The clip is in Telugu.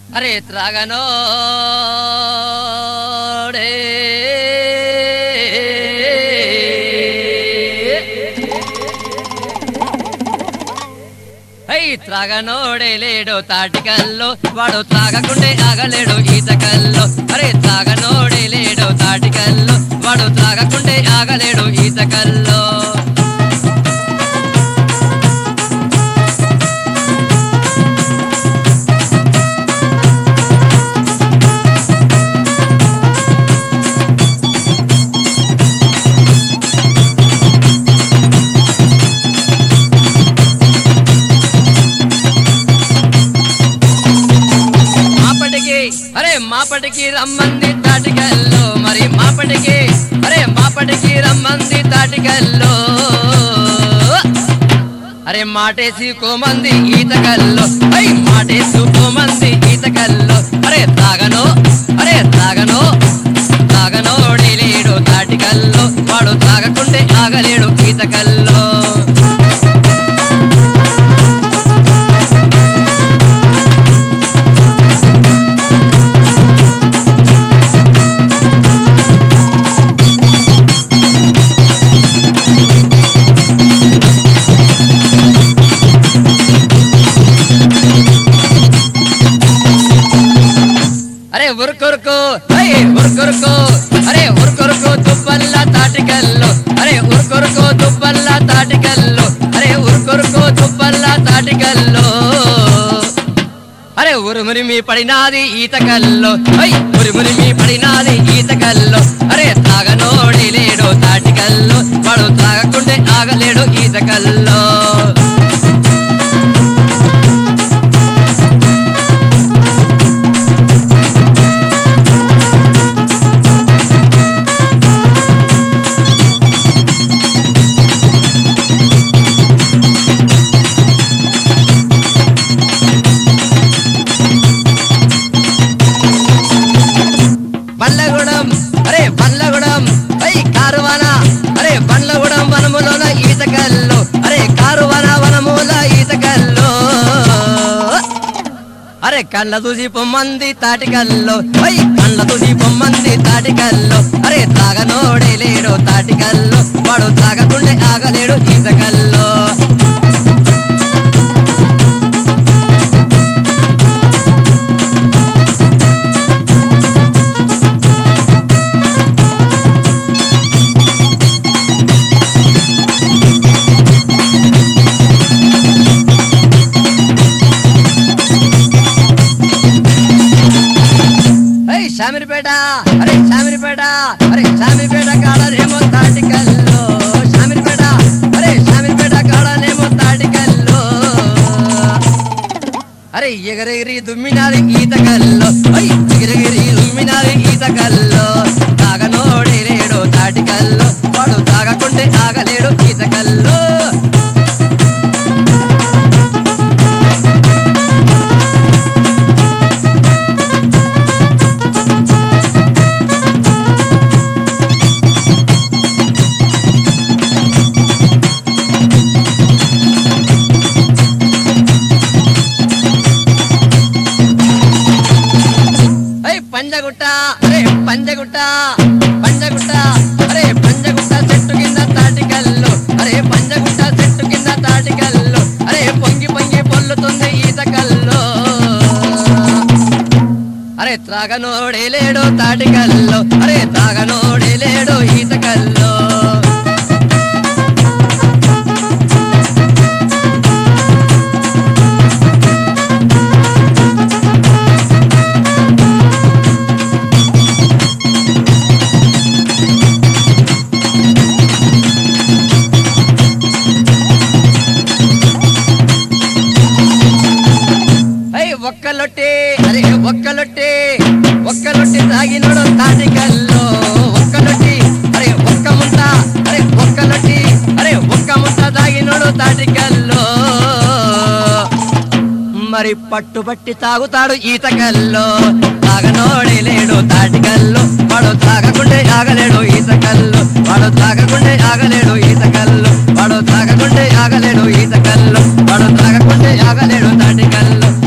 అరే త్రాగనో అయి త్రాగనోడే లేడు తాటికల్లో వాడు త్రాగకుండే ఆగలేడు ఈతకల్లో అరే త్రాగనోడే లేడు తాటికల్లో వాడు త్రాగకుండే ఆగలేడు ఈతకల్లో మాపటికి అరే మాపటికి రమ్మంది తాటికల్లో మరి మాపటికి అరే మాపటికి రమ్మంది తాటికల్లో అరే మాటేసి కోమంది ఈతకల్లో అయ్ మాటేసి కోమంది ఈతకల్లో అరే తాగనో అరే తాగనో తాగనోడి లేడు తాటికల్లో వాడు తాగకుంటే ఆగలేడు ఈతకల్లో అరే ఉరుకొరుకు అరే ఉరుకొరుకు అరే ఉరుకొరుకు దుబ్బల్ల తాటికల్లు అరే ఉరుకొరుకు దుబ్బల్ల తాటికల్లు అరే ఉరుకొరుకు దుబ్బల్ల తాటికల్లు అరే ఉరుమురి మీ పడినాది ఈతకల్లో అయ్ ఉరుమురి మీ పడినాది ఈతకల్లో అరే తాగనోడి లేడు తాటికల్లు వాడు తాగకుంటే ఆగలేడు ఈతకల్లో బండ్లగూడెం అరే బండ్లగూడెం అయ్ కారువాన అరే బండ్లగూడెం వనములోన ఈతకల్లు అరే కారువాన వనముల ఈతకల్లు అరే కళ్ళ చూసి పొమ్మంది తాటికల్లు అయ్ కళ్ళ చూసి పొమ్మంది తాటికల్లు అరే తాగనోడే లేడు తాటికల్లు వాడు తాగకుండే ఆగలేడు ఈతకల్లు ఏయ్ శామిరిపేట అరే శామిరిపేట అరే శామిరిపేట కాడనేమో తాటికల్లు శామిరిపేట అరే శామిరిపేట కాడనేమో తాటికల్లు అరే ఎగరెగిరి దుమ్మినాది ఈతకల్లు అయ్ ఎగరెగిరి దుమ్మినాది ఈతకల్లు తాగనోడి లేడు తాటికల్లు వాడు తాగకుంటే ఆగలేడు ఈతకల్లు ఏయ్ పంజగుట్ట అరే పంజగుట్ట పంజగుట్ట అరే పంజగుట్ట చెట్టు కింద తాటికల్లు అరే పంజగుట్ట చెట్టు కింద తాటికల్లు అరే పొంగి పొంగి పొల్లుతుంది ఈతకల్లు అరే త్రాగనోడే లేడు తాటికల్లు అరే తాగనోడే లేడు ఈతకల్లు అయ్యి ఒక్కలొట్టి అరే ఒక్కలొట్టి ఒక్కలొట్టి తాగినోడు తాటికల్లో ఒక్కలొట్టి అరే ఒక్క ముంత అరే ఒక్కలొట్టి అరే ఒక్క ముంత తాగినోడు తాటికల్లో మరి పట్టుబట్టి తాగుతాడు ఈతకల్లో తాగనోడే లేడు తాటికల్లు వాడు తాగకుండే ఆగలేడు ఈతకల్లు వాడు తాగకుండే ఆగలేడు ఈతకల్లు వాడు తాగకుండే ఆగలేడు ఈతకల్లు వాడు తాగకుండే ఆగలేడు తాటికల్లు